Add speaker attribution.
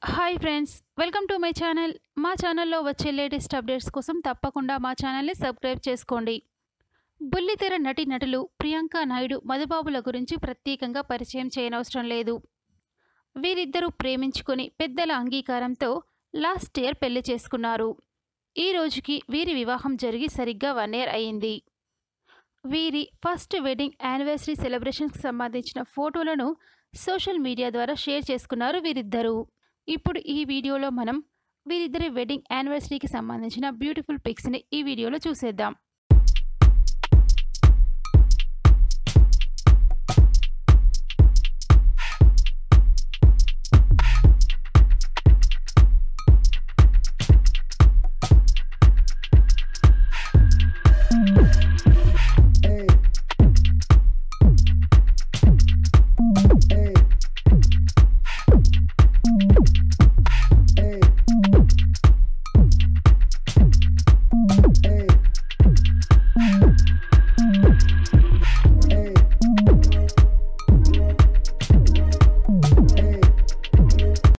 Speaker 1: hi friends welcome to my channel మా ఛానల్లో వచ్చే లేటెస్ట్ అప్డేట్స్ కోసం తప్పకుండా మా ఛానల్ని సబ్స్క్రైబ్ చేసుకోండి బుల్లితెర నటి నటులు ప్రియాంక నాయుడు మధుబాబుల గురించి ప్రత్యేకంగా పరిచయం చేయనవసరం లేదు వీరిద్దరూ ప్రేమించుకొని పెద్దల అంగీకారంతో లాస్ట్ ఇయర్ పెళ్లి చేసుకున్నారు ఈ రోజుకి వీరి వివాహం జరిగి సరిగ్గా వన్ ఇయర్ అయింది వీరి ఫస్ట్ వెడ్డింగ్ యానివర్సరీ సెలబ్రేషన్కి సంబంధించిన ఫోటోలను సోషల్ మీడియా ద్వారా షేర్ చేసుకున్నారు వీరిద్దరూ ఇప్పుడు ఈ వీడియోలో మనం వీరిద్దరి వెడ్డింగ్ యానివర్సరీకి సంబంధించిన బ్యూటిఫుల్ పిక్స్ని ఈ వీడియోలో చూసేద్దాం